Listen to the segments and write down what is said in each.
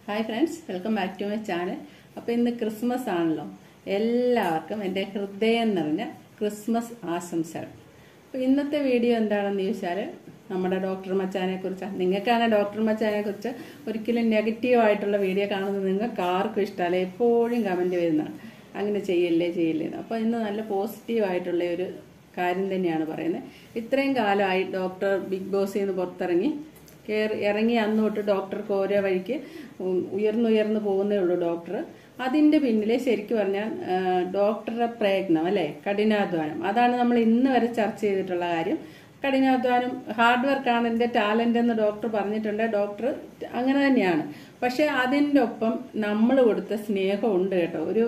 Hi friends welcome back to my channel അപ്പോൾ ഇന്ന് Christmas ആണല്ലോ എല്ലാവർക്കും എൻ്റെ ഹൃദയം നിറഞ്ഞ ക്രിസ്മസ് ആശംസകൾ അപ്പോൾ ഇന്നത്തെ വീഡിയോ എന്താണെന്ന് ചോദിച്ചാൽ നമ്മുടെ ഡോക്ടർ മച്ചാനെ കുറിച്ചാണ് നിങ്ങൾക്കാണ് ഡോക്ടർ മച്ചാനെ കുറിച്ച് ഒരിക്കലും നെഗറ്റീവ് ആയിട്ടുള്ള വീഡിയോ കാണുന്നത് നിങ്ങൾക്ക് ആർക്കും ഇഷ്ടമല്ല എപ്പോഴും കമൻറ്റ് വരുന്നതാണ് അങ്ങനെ ചെയ്യല്ലേ ചെയ്യല്ലേ എന്ന്. അപ്പോൾ ഇന്ന് നല്ല പോസിറ്റീവ് ആയിട്ടുള്ള ഒരു കാര്യം തന്നെയാണ് പറയുന്നത് ഇത്രയും കാലമായി ഡോക്ടർ ബിഗ് ബോസിൽ നിന്ന് പുറത്തിറങ്ങി കയറി ഇറങ്ങി അന്ന് തൊട്ട് ഡോക്ടർക്ക് ഓരോ വഴിക്ക് ഉം ഉയർന്നുയർന്നു പോകുന്നേ ഉള്ളൂ ഡോക്ടർ അതിൻ്റെ പിന്നിലെ ശരിക്കും പറഞ്ഞാൽ ആ, ഡോക്ടറുടെ പ്രയത്നം അല്ലേ കഠിനാധ്വാനം അതാണ് നമ്മൾ ഇന്ന് വരെ ചർച്ച ചെയ്തിട്ടുള്ള കാര്യം കഠിനാധ്വാനം ഹാർഡ് വർക്കാണ് എൻ്റെ ടാലൻ്റ് എന്ന് ഡോക്ടർ പറഞ്ഞിട്ടുണ്ട് ഡോക്ടർ അങ്ങനെ തന്നെയാണ് പക്ഷെ അതിൻ്റെ ഒപ്പം നമ്മൾ കൊടുത്ത സ്നേഹമുണ്ട് കേട്ടോ ഒരു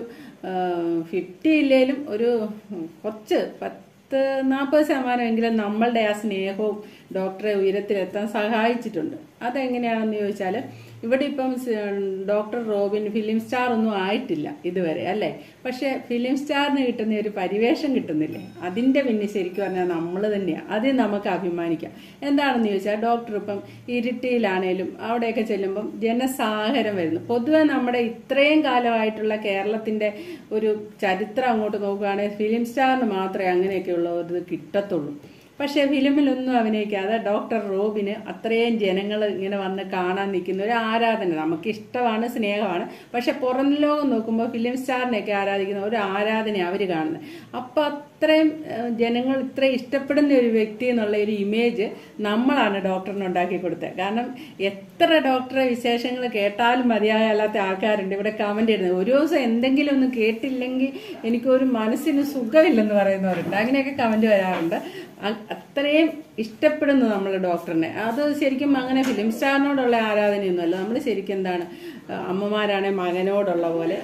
ഫിഫ്റ്റി ഇല്ലേലും ഒരു കുറച്ച് പത്ത് നാൽപ്പത് ശതമാനമെങ്കിലും നമ്മളുടെ ആ സ്നേഹവും ഡോക്ടറെ ഉയരത്തിലെത്താൻ സഹായിച്ചിട്ടുണ്ട് അതെങ്ങനെയാണെന്ന് ചോദിച്ചാൽ ഇവിടെ ഇപ്പം സ് ഡോക്ടർ റോബിൻ ഫിലിം സ്റ്റാർ ഒന്നും ആയിട്ടില്ല ഇതുവരെ അല്ലേ പക്ഷെ ഫിലിം സ്റ്റാറിന് കിട്ടുന്ന ഒരു പരിവേഷം കിട്ടുന്നില്ലേ അതിന്റെ പിന്നെ ശരിക്കും പറഞ്ഞാൽ നമ്മൾ തന്നെയാണ് അതിൽ നമുക്ക് അഭിമാനിക്കാം എന്താണെന്ന് ചോദിച്ചാൽ ഡോക്ടർ ഇപ്പം ഇരുട്ടിയിലാണേലും അവിടെയൊക്കെ ചെല്ലുമ്പം ജനസാഗരം വരുന്നു പൊതുവെ നമ്മുടെ ഇത്രയും കാലമായിട്ടുള്ള കേരളത്തിന്റെ ഒരു ചരിത്രം അങ്ങോട്ട് നോക്കുകയാണെങ്കിൽ ഫിലിം സ്റ്റാറിന് മാത്രമേ അങ്ങനെയൊക്കെയുള്ള ഒരു കിട്ടത്തുള്ളൂ പക്ഷേ ഫിലിമിലൊന്നും അഭിനയിക്കാതെ ഡോക്ടർ റോബിന് അത്രയും ജനങ്ങൾ ഇങ്ങനെ വന്ന് കാണാൻ നിൽക്കുന്ന ഒരു ആരാധന നമുക്ക് ഇഷ്ടമാണ് സ്നേഹമാണ് പക്ഷെ പുറം ലോകം നോക്കുമ്പോൾ ഫിലിം സ്റ്റാറിനെയൊക്കെ ആരാധിക്കുന്ന ഒരു ആരാധന അവർ കാണുന്നത് അപ്പം അത്രയും ഏഹ്, ജനങ്ങൾ ഇത്രയും ഇഷ്ടപ്പെടുന്ന ഒരു വ്യക്തി എന്നുള്ള ഒരു ഇമേജ് നമ്മളാണ് ഡോക്ടറിന് ഉണ്ടാക്കി കൊടുത്തത് കാരണം എത്ര ഡോക്ടറെ വിശേഷങ്ങൾ കേട്ടാലും മതിയാകാത്ത ആൾക്കാരുണ്ട് ഇവിടെ കമന്റ് ഇടുന്നത് ഒരു ദിവസം എന്തെങ്കിലും ഒന്നും കേട്ടില്ലെങ്കിൽ എനിക്കൊരു മനസ്സിന് സുഖമില്ലെന്ന് പറയുന്നവരുണ്ട് അങ്ങനെയൊക്കെ കമന്റ് വരാറുണ്ട് അ- അത്രയും ഇഷ്ടപ്പെടുന്നു നമ്മൾ ഡോക്ടറിനെ അത് ശരിക്കും അങ്ങനെ ഫിലിം സ്റ്റാറിനോടുള്ള ആരാധനയൊന്നുമല്ല നമ്മൾ ശരിക്കും എന്താണ് അമ്മമാരാണെ മകനോടുള്ള പോലെ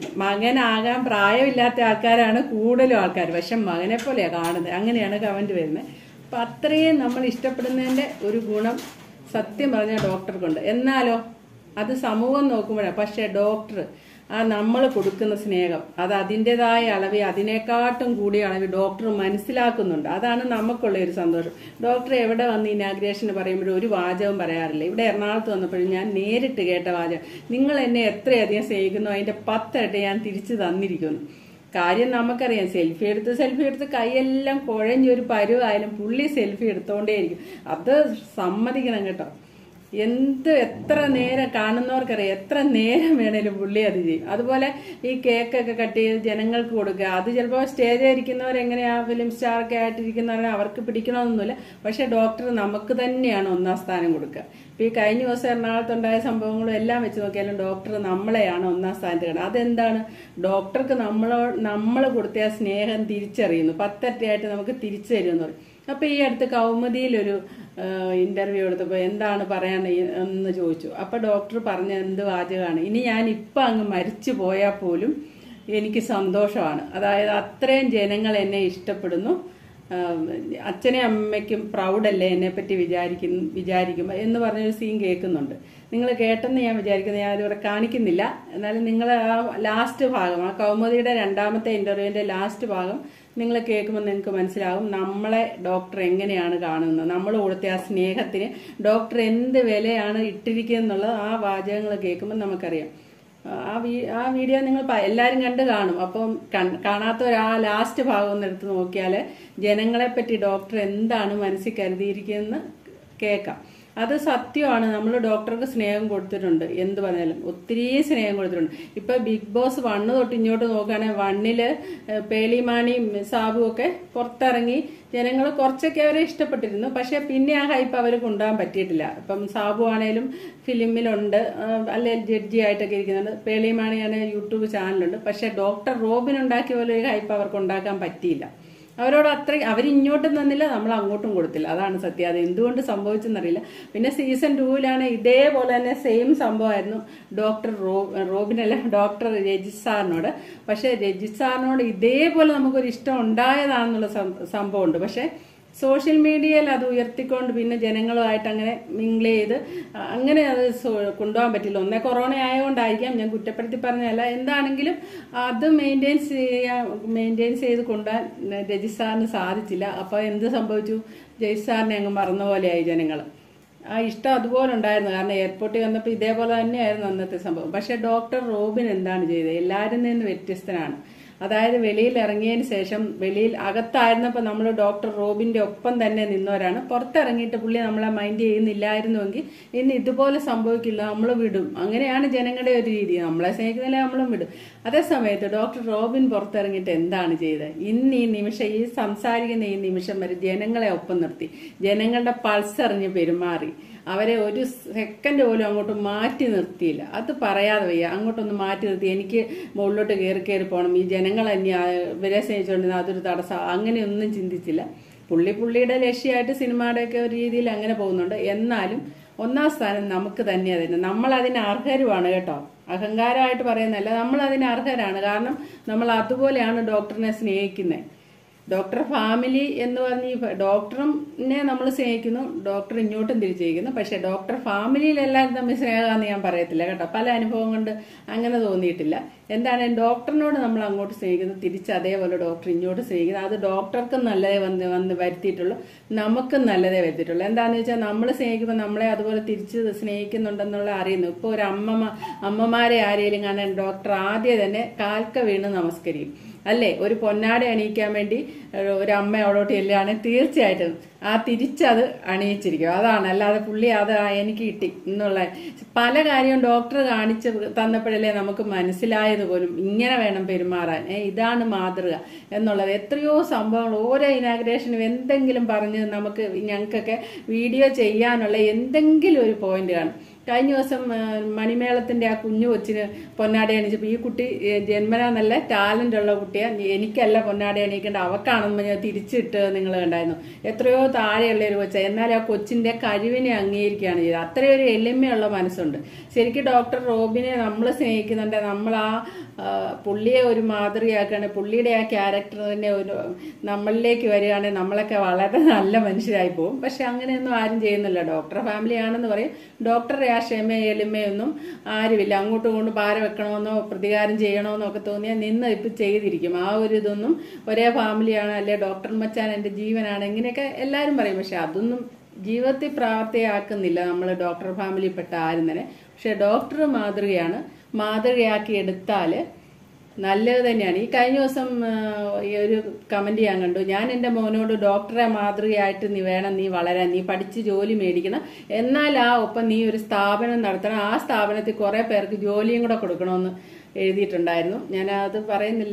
മകനാകാൻ പ്രായമില്ലാത്ത ആൾക്കാരാണ് കൂടുതലും ആൾക്കാർ പക്ഷെ മകനെ പോലെയാണ് കാണുന്നത് അങ്ങനെയാണ് കമന്റ് വരുന്നത് അപ്പൊ അത്രയും നമ്മൾ ഇഷ്ടപ്പെടുന്നതിന്റെ ഒരു ഗുണം സത്യം പറഞ്ഞ ഡോക്ടർക്കുണ്ട് എന്നാലോ അത് സമൂഹം നോക്കുമ്പോഴാണ് പക്ഷെ ഡോക്ടർ ആ നമ്മൾ കൊടുക്കുന്ന സ്നേഹം അത് അതിൻ്റെതായ അളവ് അതിനെക്കാട്ടും കൂടിയ അളവ് ഡോക്ടർ മനസ്സിലാക്കുന്നുണ്ട് അതാണ് നമുക്കുള്ള ഒരു സന്തോഷം ഡോക്ടർ എവിടെ വന്ന് ഇനാഗ്രേഷന് പറയുമ്പോഴും ഒരു വാചകം പറയാറില്ല ഇവിടെ എറണാകുളത്ത് വന്നപ്പോഴും ഞാൻ നേരിട്ട് കേട്ട വാചകം നിങ്ങൾ എന്നെ എത്രയധികം സ്നേഹിക്കുന്നു അതിന്റെ പത്തിരട്ടി ഞാൻ തിരിച്ചു തന്നിരിക്കുന്നു കാര്യം നമുക്കറിയാം സെൽഫി എടുത്ത് സെൽഫി എടുത്ത് കൈയെല്ലാം കുഴഞ്ഞൊരു പരുവായാലും പുള്ളി സെൽഫി എടുത്തോണ്ടേയിരിക്കും അത് സമ്മതിക്കണം കേട്ടോ എന്ത് എത്ര നേരം കാണുന്നവർക്കറിയാം എത്ര നേരം വേണേലും പുള്ളി അത് ചെയ്യും അതുപോലെ ഈ കേക്കൊക്കെ കട്ട് ചെയ്ത് ജനങ്ങൾക്ക് കൊടുക്കുക അത് ചിലപ്പോൾ സ്റ്റേജിൽ ഇരിക്കുന്നവർ എങ്ങനെയാ ഫിലിം സ്റ്റാറൊക്കെ ആയിട്ടിരിക്കുന്നവരെ അവർക്ക് പിടിക്കണമെന്നൊന്നുമില്ല പക്ഷെ ഡോക്ടർ നമുക്ക് തന്നെയാണ് ഒന്നാം സ്ഥാനം കൊടുക്കുക ഇപ്പൊ ഈ കഴിഞ്ഞ ദിവസം എറണാകുളത്തുണ്ടായ സംഭവങ്ങളും എല്ലാം വെച്ച് നോക്കിയാലും ഡോക്ടർ നമ്മളെയാണ് ഒന്നാം സ്ഥാനത്ത് കിടന്നത് അതെന്താണ് ഡോക്ടർക്ക് നമ്മളോ നമ്മൾ കൊടുത്ത ആ സ്നേഹം തിരിച്ചറിയുന്നു പത്തരട്ടിയായിട്ട് നമുക്ക് തിരിച്ചു തരുമെന്ന് പറയും അപ്പൊ ഈ അടുത്ത് കൗമുദിയിലൊരു ഇന്റർവ്യൂ എടുത്തപ്പോൾ എന്താണ് പറയാൻ ഈ- എന്ന് ചോദിച്ചു അപ്പൊ ഡോക്ടർ പറഞ്ഞ എന്ത് വാചകമാണ് ഇനി ഞാൻ ഇപ്പൊ അങ്ങ് മരിച്ചു പോയാൽ പോലും എനിക്ക് സന്തോഷമാണ് അതായത് അത്രയും ജനങ്ങൾ എന്നെ ഇഷ്ടപ്പെടുന്നു ആഹ് അച്ഛനും അമ്മയ്ക്കും പ്രൗഡല്ലേ എന്നെ പറ്റി വിചാരിക്കും വിചാരിക്കുമ്പോൾ എന്ന് പറഞ്ഞൊരു സീൻ കേൾക്കുന്നുണ്ട് നിങ്ങൾ കേട്ടെന്ന് ഞാൻ വിചാരിക്കുന്നത് ഞാൻ അതിവിടെ കാണിക്കുന്നില്ല എന്നാലും നിങ്ങൾ ആ ലാസ്റ്റ് ഭാഗം ആ കൗമുദിയുടെ രണ്ടാമത്തെ ഇന്റർവ്യൂവിന്റെ ലാസ്റ്റ് ഭാഗം നിങ്ങൾ കേൾക്കുമ്പോൾ നിങ്ങൾക്ക് മനസ്സിലാകും നമ്മളെ ഡോക്ടർ എങ്ങനെയാണ് കാണുന്നത് നമ്മൾ കൊടുത്ത ആ സ്നേഹത്തിന് ഡോക്ടർ എന്ത് വിലയാണ് ഇട്ടിരിക്കുന്നത് എന്നുള്ളത് ആ വാചകങ്ങൾ കേൾക്കുമ്പോൾ നമുക്കറിയാം ആ വീ- ആ വീഡിയോ നിങ്ങൾ പ- എല്ലാവരും കണ്ട് കാണും അപ്പം കൺ- കാണാത്തവർ ആ ലാസ്റ്റ് ഭാഗം ഒന്ന് എടുത്ത് നോക്കിയാൽ ജനങ്ങളെ പറ്റി ഡോക്ടർ എന്താണ് മനസ്സിൽ കരുതിയിരിക്കുന്നതെന്ന് കേൾക്കാം അത് സത്യമാണ് നമ്മൾ ഡോക്ടർക്ക് സ്നേഹം കൊടുത്തിട്ടുണ്ട് എന്ത് പറഞ്ഞാലും ഒത്തിരി സ്നേഹം കൊടുത്തിട്ടുണ്ട് ഇപ്പൊ ബിഗ് ബോസ് വണ്ണ് തൊട്ട് ഇങ്ങോട്ട് നോക്കുകയാണെങ്കിൽ വണ്ണില് ഏഹ്, പേളിമാണിയും സാബുവും ഒക്കെ പുറത്തിറങ്ങി ജനങ്ങൾ കുറച്ചൊക്കെ അവരെ ഇഷ്ടപ്പെട്ടിരുന്നു പക്ഷെ പിന്നെ ആ ഹൈപ്പ് അവർ കൊണ്ടുപോകാൻ പറ്റിയിട്ടില്ല ഇപ്പം സാബു ആണേലും ഫിലിമിലുണ്ട് അല്ലെ ജഡ്ജി ആയിട്ടൊക്കെ ഇരിക്കുന്നുണ്ട് പേളിമാണിയാണ് യൂട്യൂബ് ചാനലുണ്ട് പക്ഷെ ഡോക്ടർ റോബിൻ ഉണ്ടാക്കിയ പോലെ ഒരു ഹൈപ്പ് അവർക്ക് ഉണ്ടാക്കാൻ പറ്റിയില്ല അവരോട് അത്ര അവരിങ്ങോട്ടും തന്നില്ല നമ്മൾ അങ്ങോട്ടും കൊടുത്തില്ല അതാണ് സത്യം അത് എന്തുകൊണ്ട് സംഭവിച്ചെന്നറിയില്ല പിന്നെ സീസൺ ടൂവിലാണ് ഇതേപോലെ തന്നെ സെയിം സംഭവമായിരുന്നു ഡോക്ടർ റോ റോബിനല്ല ഡോക്ടർ രജിത് സാറിനോട് പക്ഷെ രജിത് സാറിനോട് ഇതേപോലെ നമുക്കൊരു ഇഷ്ടം ഉണ്ടായതാണെന്നുള്ള സം- സംഭവമുണ്ട് പക്ഷെ സോഷ്യൽ മീഡിയയിൽ അത് ഉയർത്തിക്കൊണ്ട് പിന്നെ ജനങ്ങളുമായിട്ട് അങ്ങനെ മിങ്കിൾ ചെയ്ത് അങ്ങനെ അത് സോ- കൊണ്ടുപോകാൻ പറ്റില്ല ഒന്നേ കൊറോണ ആയതുകൊണ്ടായിരിക്കാം ഞാൻ കുറ്റപ്പെടുത്തി പറഞ്ഞതല്ല എന്താണെങ്കിലും അത് മെയിൻറ്റെയിൻസ് ചെയ്യാൻ മെയിൻറ്റെയിൻസ് ചെയ്ത് കൊണ്ടുപോകാൻ രജിത് സാറിന് സാധിച്ചില്ല അപ്പോൾ എന്ത് സംഭവിച്ചു ജയ് സാറിനെ അങ്ങ് മറന്ന പോലെയായി ജനങ്ങൾ ആ ഇഷ്ടം അതുപോലെ ഉണ്ടായിരുന്നു കാരണം എയർപോർട്ടിൽ വന്നപ്പോൾ ഇതേപോലെ തന്നെയായിരുന്നു അന്നത്തെ സംഭവം പക്ഷെ ഡോക്ടർ റോബിൻ എന്താണ് ചെയ്തത് എല്ലാവരിൽ നിന്ന് വ്യത്യസ്തനാണ് അതായത് വെളിയിൽ ഇറങ്ങിയതിന് ശേഷം വെളിയിൽ അകത്തായിരുന്നപ്പോൾ നമ്മൾ ഡോക്ടർ റോബിന്റെ ഒപ്പം തന്നെ നിന്നവരാണ് പുറത്തിറങ്ങിയിട്ട് പുള്ളി നമ്മളെ മൈൻഡ് ചെയ്യുന്നില്ലായിരുന്നുവെങ്കിൽ ഇനി ഇതുപോലെ സംഭവിക്കില്ല നമ്മൾ വിടും അങ്ങനെയാണ് ജനങ്ങളുടെ ഒരു രീതി നമ്മളെ സ്നേഹിക്കുന്നില്ല നമ്മളും വിടും അതേ സമയത്ത് ഡോക്ടർ റോബിൻ പുറത്തിറങ്ങിയിട്ട് എന്താണ് ചെയ്തത് ഇന്ന് ഈ നിമിഷം ഈ സംസാരിക്കുന്ന ഈ നിമിഷം വരെ ജനങ്ങളെ ഒപ്പം നിർത്തി ജനങ്ങളുടെ പൾസ് അറിഞ്ഞ് പെരുമാറി അവരെ ഒരു സെക്കൻഡ് പോലും അങ്ങോട്ട് മാറ്റി നിർത്തിയില്ല അത് പറയാതെ വയ്യ അങ്ങോട്ടൊന്ന് മാറ്റി നിർത്തി എനിക്ക് മുകളിലോട്ട് കയറി കയറി പോകണം ഈ ജനങ്ങൾ തന്നെ ആ ഇവരെ സ്നേഹിച്ചുകൊണ്ടിരുന്ന അതൊരു തടസ്സം അങ്ങനെയൊന്നും ചിന്തിച്ചില്ല പുള്ളി പുള്ളിയുടെ ലക്ഷ്യമായിട്ട് സിനിമയുടെയൊക്കെ ഒരു രീതിയിൽ അങ്ങനെ പോകുന്നുണ്ട് എന്നാലും ഒന്നാം സ്ഥാനം നമുക്ക് തന്നെ അതിന് നമ്മൾ അതിന് അർഹരുമാണ് കേട്ടോ അഹങ്കാരമായിട്ട് പറയുന്നതല്ല നമ്മൾ അതിന് അർഹരാണ് കാരണം നമ്മൾ അതുപോലെയാണ് ഡോക്ടറിനെ സ്നേഹിക്കുന്നത് ഡോക്ടർ ഫാമിലി എന്ന് പറഞ്ഞ് ഈ ഡോക്ടറിനെ നമ്മൾ സ്നേഹിക്കുന്നു ഡോക്ടർ ഇങ്ങോട്ടും തിരിച്ചിരിക്കുന്നു പക്ഷെ ഡോക്ടർ ഫാമിലിയിൽ എല്ലാവരും തമ്മിൽ സ്നേഹമാണെന്ന് ഞാൻ പറയത്തില്ല കേട്ടോ പല അനുഭവം കൊണ്ട് അങ്ങനെ തോന്നിയിട്ടില്ല എന്താണ് ഡോക്ടറിനോട് നമ്മൾ അങ്ങോട്ട് സ്നേഹിക്കുന്നത് തിരിച്ച് അതേപോലെ ഡോക്ടർ ഇങ്ങോട്ട് സ്നേഹിക്കുന്നത് അത് ഡോക്ടർക്കും നല്ലതേ വന്ന് വന്ന് വരുത്തിയിട്ടുള്ളൂ നമുക്കും നല്ലതേ വരുത്തിയിട്ടുള്ളൂ എന്താണെന്ന് വെച്ചാൽ നമ്മൾ സ്നേഹിക്കുമ്പോൾ നമ്മളെ അതുപോലെ തിരിച്ച് സ്നേഹിക്കുന്നുണ്ടെന്നുള്ള അറിയുന്നു ഇപ്പോൾ ഒരു അമ്മ അമ്മമാരെ ആരെങ്കിലും കാണാൻ ഡോക്ടർ ആദ്യം തന്നെ കാൽക്ക വീണ് നമസ്കരിക്കും അല്ലേ ഒരു പൊന്നാട അണിയിക്കാൻ വേണ്ടി ഏഹ്, ഒരു അമ്മ അവിടോട്ട് ചെല്ലുകയാണെങ്കിൽ തീർച്ചയായിട്ടും ആ തിരിച്ചത് അണിയിച്ചിരിക്കും അതാണ് അല്ലാതെ പുള്ളി അത് ആ എനിക്ക് കിട്ടി എന്നുള്ള പല കാര്യവും ഡോക്ടർ കാണിച്ച് തന്നപ്പോഴല്ലേ നമുക്ക് മനസ്സിലായത് പോലും ഇങ്ങനെ വേണം പെരുമാറാൻ ഏ, ഇതാണ് മാതൃക എന്നുള്ളത് എത്രയോ സംഭവങ്ങൾ ഓരോ ഇനാഗ്രേഷനും എന്തെങ്കിലും പറഞ്ഞ് നമുക്ക് ഞങ്ങൾക്കൊക്കെ വീഡിയോ ചെയ്യാനുള്ള എന്തെങ്കിലും ഒരു പോയിന്റ് കാണും കഴിഞ്ഞ ദിവസം ആ, മണിമേളത്തിന്റെ ആ കുഞ്ഞു കൊച്ചിന് പൊന്നാടി അണിച്ചപ്പോൾ ഈ കുട്ടി ഏ, ജന്മനാ നല്ല ടാലന്റ് ഉള്ള കുട്ടിയാണ് എനിക്കല്ല പൊന്നാടി അണിയിക്കേണ്ട അവക്കാണെന്ന് ഞാൻ തിരിച്ചിട്ട് നിങ്ങൾ കണ്ടായിരുന്നു എത്രയോ താഴെയുള്ള ഒരു കൊച്ച എന്നാൽ ആ കൊച്ചിന്റെ കഴിവിനെ അംഗീകരിക്കുകയാണ് ചെയ്തത് അത്രയും ഒരു എളിമയുള്ള മനസ്സുണ്ട് ശരിക്കും ഡോക്ടർ റോബിനെ നമ്മൾ സ്നേഹിക്കുന്നുണ്ട് നമ്മൾ ആ ആ, പുള്ളിയെ ഒരു മാതൃകയാക്കുകയാണ് പുള്ളിയുടെ ആ ക്യാരക്ടർ തന്നെ ഒരു നമ്മളിലേക്ക് വരികയാണെങ്കിൽ നമ്മളൊക്കെ വളരെ നല്ല മനുഷ്യരായി പോകും പക്ഷെ അങ്ങനെയൊന്നും ആരും ചെയ്യുന്നില്ല ഡോക്ടർ ഫാമിലി ആണെന്ന് പറയും ഡോക്ടറുടെ ആ ക്ഷമ എളിമയൊന്നും ആരുമില്ല അങ്ങോട്ടും ഇങ്ങോട്ടും പാര വെക്കണമെന്നോ പ്രതികാരം ചെയ്യണമെന്നോ ഒക്കെ തോന്നിയാൽ നിന്ന് ഇപ്പം ചെയ്തിരിക്കും ആ ഒരു ഇതൊന്നും ഒരേ ഫാമിലിയാണ് അല്ലെ ഡോക്ടർ മച്ചാൻ എൻ്റെ ജീവനാണ് ഇങ്ങനെയൊക്കെ എല്ലാവരും പറയും പക്ഷെ അതൊന്നും ജീവിതത്തിൽ പ്രാവർത്തിയാക്കുന്നില്ല നമ്മൾ ഡോക്ടർ ഫാമിലിയിൽപ്പെട്ട ആരും തന്നെ പക്ഷെ ഡോക്ടർ മാതൃകയാണ് മാതൃകയാക്കി എടുത്താൽ നല്ലത് തന്നെയാണ് ഈ കഴിഞ്ഞ ദിവസം ആ, ഈ ഒരു കമന്റ് ഞാൻ കണ്ടു ഞാൻ എൻ്റെ മോനോട് ഡോക്ടറെ മാതൃകയായിട്ട് നീ വേണം നീ വളരാൻ നീ പഠിച്ച് ജോലി മേടിക്കണം എന്നാൽ ആ ഒപ്പം നീ ഒരു സ്ഥാപനം നടത്തണം ആ സ്ഥാപനത്തിൽ കുറെ പേർക്ക് ജോലിയും കൂടെ കൊടുക്കണമെന്ന് എഴുതിയിട്ടുണ്ടായിരുന്നു ഞാൻ അത് പറയുന്നില്ല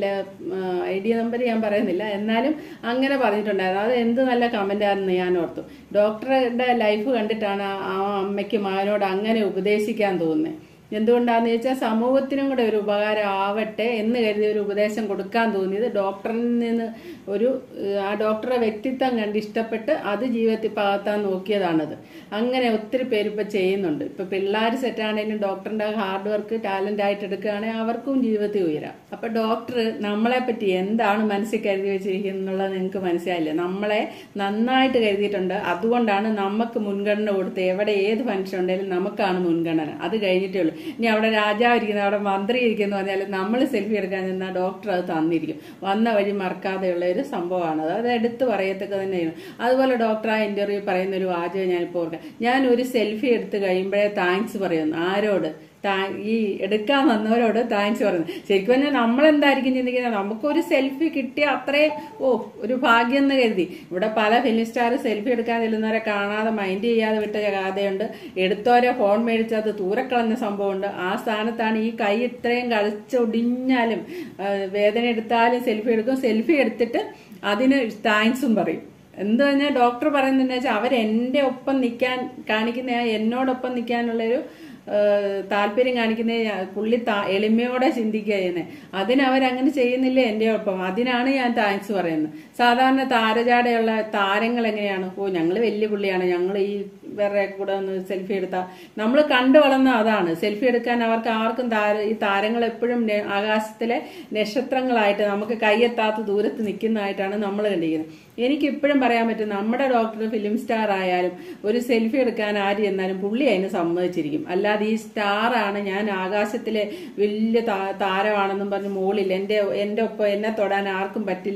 ഐ ഡി നമ്പർ ഞാൻ പറയുന്നില്ല എന്നാലും അങ്ങനെ പറഞ്ഞിട്ടുണ്ടായിരുന്നു അത് എന്ത് നല്ല കമൻ്റാണെന്ന് ഞാൻ ഓർത്തു ഡോക്ടറുടെ ലൈഫ് കണ്ടിട്ടാണ് ആ- ആ അമ്മയ്ക്ക് മകനോട് അങ്ങനെ ഉപദേശിക്കാൻ തോന്നുന്നത് എന്തുകൊണ്ടാന്ന് ചോദിച്ചാൽ സമൂഹത്തിനും കൂടെ ഒരു ഉപകാരം ആവട്ടെ എന്ന് കരുതി ഒരു ഉപദേശം കൊടുക്കാൻ തോന്നിയത് ഡോക്ടറിൽ നിന്ന് ഒരു ഏഹ്, ആ ഡോക്ടറെ വ്യക്തിത്വം കണ്ട് ഇഷ്ടപ്പെട്ട് അത് ജീവിതത്തിൽ പകർത്താൻ നോക്കിയതാണത് അങ്ങനെ ഒത്തിരി പേര് ഇപ്പൊ ചെയ്യുന്നുണ്ട് ഇപ്പൊ പിള്ളേർ സെറ്റാണെങ്കിലും ഡോക്ടറിന്റെ ഹാർഡ് വർക്ക് ടാലന്റ് ആയിട്ട് എടുക്കുകയാണെങ്കിൽ അവർക്കും ജീവിതത്തിൽ ഉയരാം അപ്പൊ ഡോക്ടർ നമ്മളെ പറ്റി എന്താണ് മനസ്സിൽ കരുതി വെച്ചിരിക്കുന്നത് എന്നുള്ളത് നിങ്ങൾക്ക് മനസ്സിലായില്ലേ നമ്മളെ നന്നായിട്ട് കരുതിയിട്ടുണ്ട് അതുകൊണ്ടാണ് നമുക്ക് മുൻഗണന കൊടുത്ത് എവിടെ ഏത് ഫംഗ്ഷൻ ഉണ്ടെങ്കിലും നമുക്കാണ് മുൻഗണന അത് കഴിഞ്ഞിട്ടേ ഉള്ളൂ ഇനി അവിടെ രാജാവ് ഇരിക്കുന്നു അവിടെ മന്ത്രി ഇരിക്കുന്നു പറഞ്ഞാൽ നമ്മൾ സെൽഫി എടുക്കാൻ നിന്നാൽ ഡോക്ടർ അത് തന്നിരിക്കും വന്ന വഴി മറക്കാതെയുള്ള ഒരു സംഭവമാണ് അത് അത് എടുത്ത് പറയത്തക്ക തന്നെയാണ് അതുപോലെ ഡോക്ടർ ആ ഇന്റർവ്യൂ പറയുന്ന ഒരു വാചകം ഞാനിപ്പോൾ ഓർക്കാം ഞാൻ ഒരു സെൽഫി എടുത്ത് കഴിയുമ്പോഴേ താങ്ക്സ് പറയുന്നു ആരോട് താ- ഈ എടുക്കാൻ വന്നവരോട് താങ്ക്സ് പറയുന്നത് ശരിക്കും പറഞ്ഞാൽ നമ്മൾ എന്തായിരിക്കും ചിന്തിക്കുന്നത് നമുക്കൊരു സെൽഫി കിട്ടിയ അത്രയും ഓ ഒരു ഭാഗ്യം എന്ന് കരുതി ഇവിടെ പല ഫിലിം സ്റ്റാർ സെൽഫി എടുക്കാൻ ചെല്ലുന്നവരെ കാണാതെ മൈൻഡ് ചെയ്യാതെ വിട്ട കഥയുണ്ട് എടുത്തവരെ ഫോൺ മേടിച്ച് അത് ദൂരക്കളഞ്ഞ സംഭവമുണ്ട് ആ സ്ഥാനത്താണ് ഈ കൈ ഇത്രയും കളിച്ചൊടിഞ്ഞാലും ആ, വേദന എടുത്താലും സെൽഫി എടുക്കും സെൽഫി എടുത്തിട്ട് അതിന് താങ്ക്സും പറയും എന്ത് പറഞ്ഞാൽ ഡോക്ടർ പറയുന്നതെന്ന് വെച്ചാൽ അവർ എൻ്റെ ഒപ്പം നിൽക്കാൻ കാണിക്കുന്ന ആ എന്നോടൊപ്പം നിൽക്കാനുള്ളൊരു ഏഹ്, താല്പര്യം കാണിക്കുന്ന പുള്ളി താ- എളിമയോടെ ചിന്തിക്കുക ചെയ്യുന്നത് അതിന് അവരങ്ങനെ ചെയ്യുന്നില്ല എൻ്റെ ഒപ്പം അതിനാണ് ഞാൻ താങ്ക്സ് പറയുന്നത് സാധാരണ താരജാടയുള്ള താരങ്ങൾ എങ്ങനെയാണ് ഓ ഞങ്ങൾ വലിയ പുള്ളിയാണ് ഞങ്ങൾ ഈ വേറെ കൂടെ ഒന്ന് സെൽഫി എടുത്താൽ നമ്മൾ കണ്ടു വളർന്ന അതാണ് സെൽഫി എടുക്കാൻ അവർക്ക് ആർക്കും താര ഈ താരങ്ങൾ എപ്പോഴും നെ- ആകാശത്തിലെ നക്ഷത്രങ്ങളായിട്ട് നമുക്ക് കൈയെത്താത്ത ദൂരത്ത് നിൽക്കുന്നതായിട്ടാണ് നമ്മൾ കണ്ടിരിക്കുന്നത് എനിക്ക് ഇപ്പോഴും പറയാൻ പറ്റും നമ്മുടെ ഡോക്ടർ ഫിലിം സ്റ്റാർ ആയാലും ഒരു സെൽഫി എടുക്കാൻ ആര് ചെന്നാലും പുള്ളി അതിന് സമ്മതിച്ചിരിക്കും അല്ലാതെ ഈ സ്റ്റാർ ആണ് ഞാൻ ആകാശത്തിലെ വലിയ താ- താരമാണെന്നും പറഞ്ഞ് മുകളിൽ എൻ്റെ എൻ്റെ ഒപ്പം എന്നെ തൊടാൻ ആർക്കും പറ്റില്ല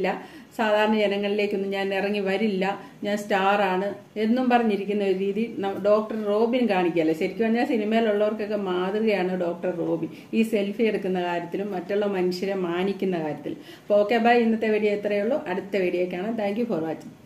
സാധാരണ ജനങ്ങളിലേക്കൊന്നും ഞാൻ ഇറങ്ങി വരില്ല ഞാൻ സ്റ്റാറാണ് എന്നും പറഞ്ഞിരിക്കുന്ന ഒരു രീതി ന- ഡോക്ടർ റോബിൻ കാണിക്കുകയല്ല ശരിക്കും പറഞ്ഞാൽ സിനിമയിലുള്ളവർക്കൊക്കെ മാതൃകയാണ് ഡോക്ടർ റോബിൻ ഈ സെൽഫി എടുക്കുന്ന കാര്യത്തിലും മറ്റുള്ള മനുഷ്യരെ മാനിക്കുന്ന കാര്യത്തിലും അപ്പോൾ ഓക്കെ ബൈ ഇന്നത്തെ വീഡിയോ ഇത്രയേ ഉള്ളൂ അടുത്ത വീഡിയോ കാണാം താങ്ക് യു ഫോർ വാച്ചിങ്